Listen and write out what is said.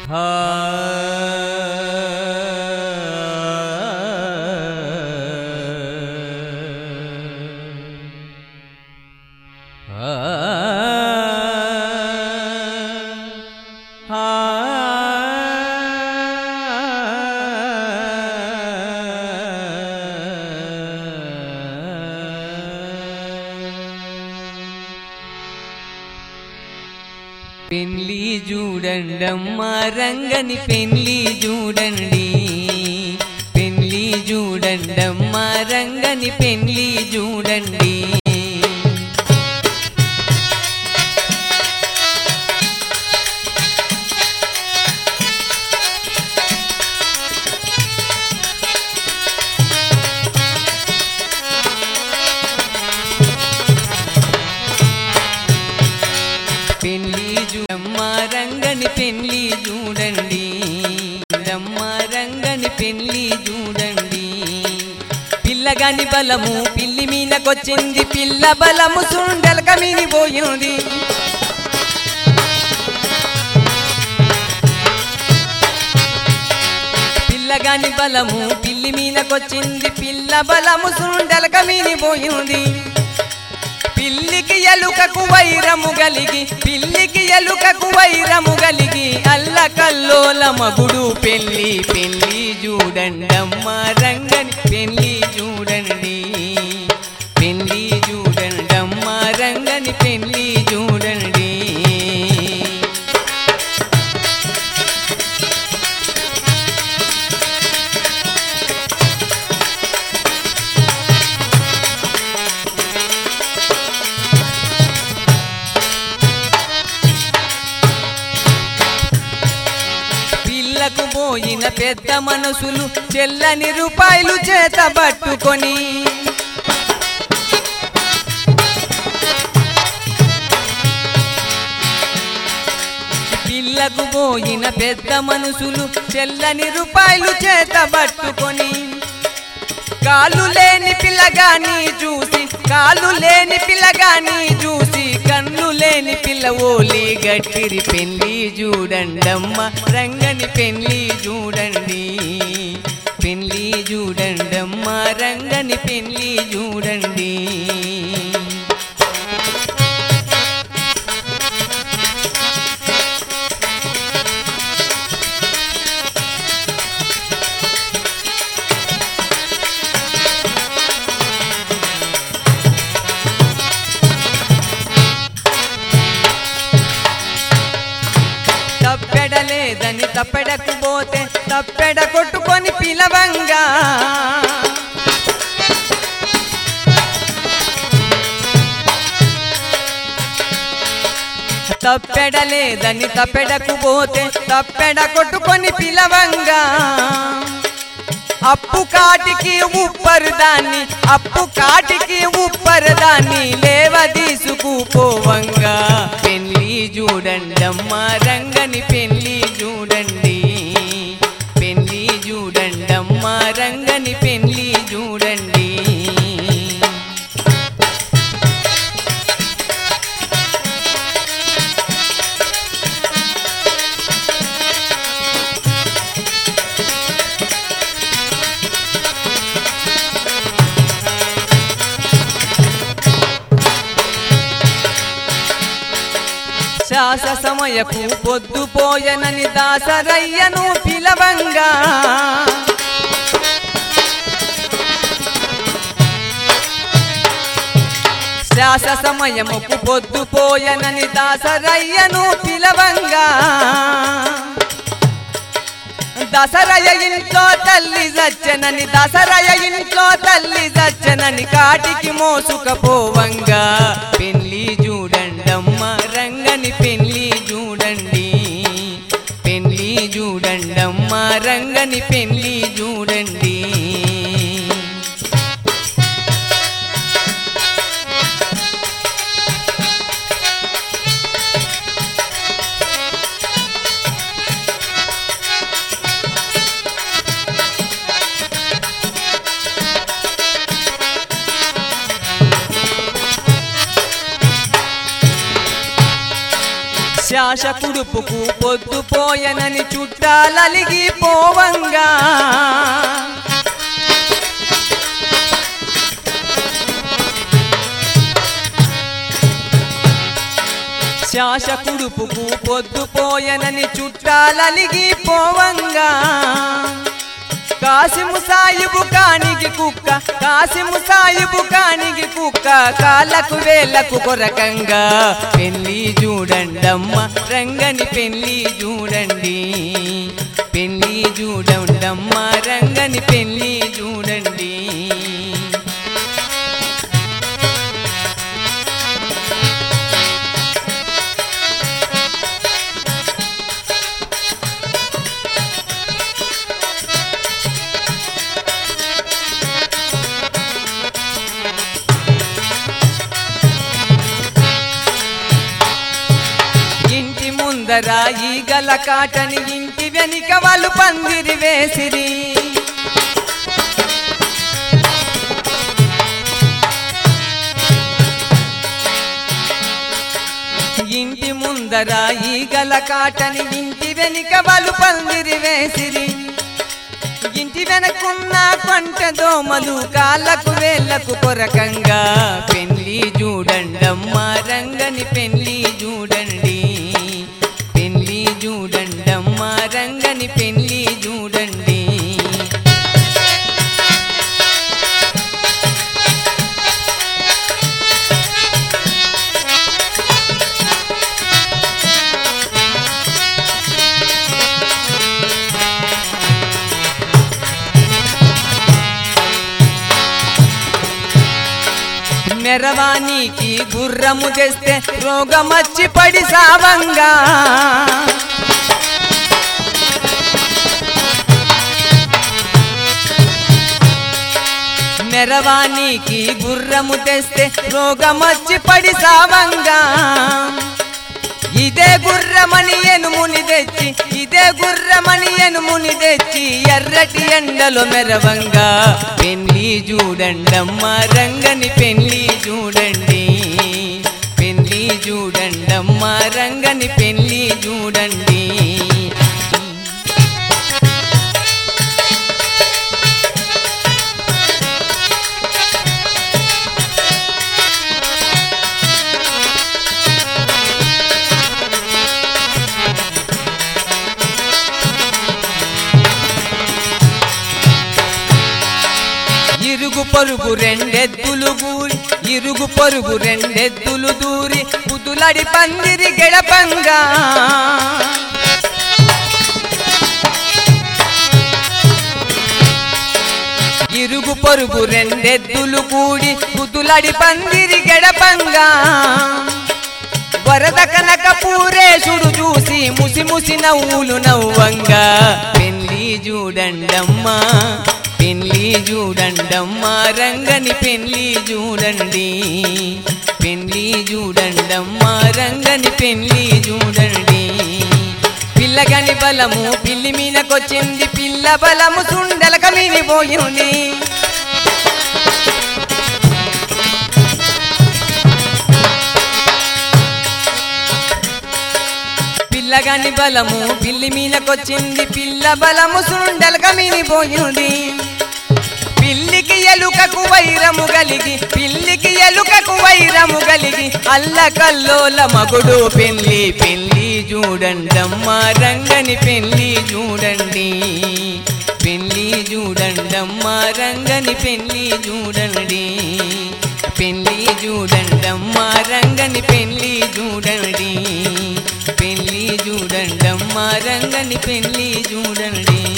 పెళ్లి చూడండమ్మా రంగని పెళ్లి చూడండి పెళ్లి చూడండమ్మా రంగని పెళ్లి చూడండి పెళ్లి చూడమ్మ రంగని పెళ్లి చూడండి రమ్మ రంగని పెళ్లి చూడండి పిల్లగాని బలము పిల్లి మీదకొచ్చింది పిల్ల బలము సుండలక మినిపోయింది పిల్లగాని బలము పిల్లి మీదకొచ్చింది పిల్ల బలము సుండలక మినిపోయింది పిల్లికి ఎలుకకు వైరము గలిగి పిల్లికి ఎలుకకు వైరము గలిగి అల్ల కల్లోల మగుడు పెళ్ళి పెళ్ళి చూడండమ్మ రంగని పెళ్ళి చూడండి పెళ్ళి చూడండమ్మ రంగని పెళ్ళి చూడండి పిల్లకు పోయిన పెద్ద మనసులు చెల్లని రూపాయలు చేత పట్టుకొని పిల్లకు పోయిన పెద్ద మనసులు చెల్లని రూపాయలు చేత పట్టుకొని కాలు లేని పిల్లగాని చూసి కాలు లేని పిల్లగాని చూసి కన్ను లేని పిల్ల ఓలి గట్టిరి పెళ్లి చూడండమ్మ రంగని పెళ్లి చూడండి పెళ్లి చూడండమ్మ రంగని పెళ్లి చూడండి తప్పెడలేదని తప్పెడకు పోతే తప్పెడ కొట్టుకొని పిలవంగా తప్పెడలేదని తప్పెడకు పోతే తప్పెడ కొట్టుకొని పిలవంగా అప్పు కాటికి ఉప్పరు దాన్ని అప్పు కాటికి ఉప్పరు దాన్ని లేవ తీసుకుపోవంగా పెళ్లి చూడండమ్మ రంగని పెళ్లి చూడండి పెళ్లి చూడండమ్మ రంగని పెళ్లి చూడండి శ్వాస సమయపు పొద్దుపోయనని దాసరయ్యను పిలవంగా శ్వాస సమయముకు పొద్దుపోయనని దాసరయ్యను పిలవంగా దసరయ ఇంట్లో తల్లి జచ్చనని దసరయ ఇంట్లో తల్లి జచ్చనని కాటికి మోసుకపోవంగా పెళ్లి చూడండమ్మ రంగని పెళ్లి చూడండి పెళ్లి చూడండమ్మ రంగని పెళ్లి చూడండి శాస కుడుపుకు పొద్దుపోయనని చుట్టాలలిగి పోవంగా శాస కుడుపుకు పొద్దుపోయనని చుట్టాలలిగి పోవంగా కాసిము సాయిబు కానికి కుక్క కాసిము సాయిబు కానికి కుక్క కాళ్ళకు వేలకు కొరకంగా పెళ్లి చూడండమ్మ రంగని పెళ్లి చూడండి పెళ్లి చూడండమ్మ రంగని పెళ్లి చూడండి ఇంటి ముందర ఈగల కాటని ఇంటి వెనుక వాళ్ళు పందిరి వేసిరి ఇంటి ముందర ఈగల కాటని ఇంటి వెనుక వాళ్ళు పందిరి వేసిరి ఇంటి వెనకున్న పంట దోమలు కాళ్ళకు వేళ్ళకు కొరకంగా పెళ్లి చూడండమ్మ రంగని పెళ్లి చూడండి పెళ్లి చూడండమ్మ రంగని పెళ్లి చూడండి మెరవానికి గుర్రము తెస్తే రోగమచ్చి పడి సావంగా మెరవానికి గుర్రము తెస్తే రోగమచ్చి పడి సావంగా ఇదే గుర్రమని ఎనుముని తెచ్చి ఇదే గుర్రమని ఎనుముని తెచ్చి ఎర్రటి ఎండలో మెరవంగా పెళ్లి చూడండమ్మ రంగని పెళ్లి చూడండి పెళ్లి చూడండమ్మ రంగని పెళ్లి చూడండి ఇరుగు పొరుగు రెండెద్దులు గూరి ఇరుగు పొరుగు రెండెద్దులు దూరి పుతులడి పందిరి గెడపంగా ఇరుగు పొరుగు రెండెద్దులు కూడి పుతులడి పందిరి గెడపంగా వరద కనక పూరేశుడు చూసి ముసి ముసి నవ్వులు నవ్వంగా పెళ్లి చూడండమ్మా పెళ్లి చూడండమ్మా రంగని పెళ్లి చూడండి పెళ్లి చూడండమ్మా రంగని పెళ్లి చూడండి పిల్లగని బలము పిల్లి మీనకొచ్చింది పిల్ల బలము సుండలక మినిపోయింది పిల్లగాని బలము పిల్లి మీనకొచ్చింది పిల్ల బలము సుండలక మినిపోయింది పిల్లికి ఎలుకకు వైరము గలిగి పిల్లికి ఎలుకకు వైరము గలిగి అల్ల కల్లోల మగుడు పెళ్లి పెళ్లి చూడండమ్మ రంగని పెళ్లి చూడండి పెళ్లి చూడండమ్మ రంగని పెళ్లి చూడండి పెళ్లి చూడండమ్మ రంగని పెళ్లి చూడండి పెళ్లి చూడండమ్మ రంగని పెళ్లి చూడండి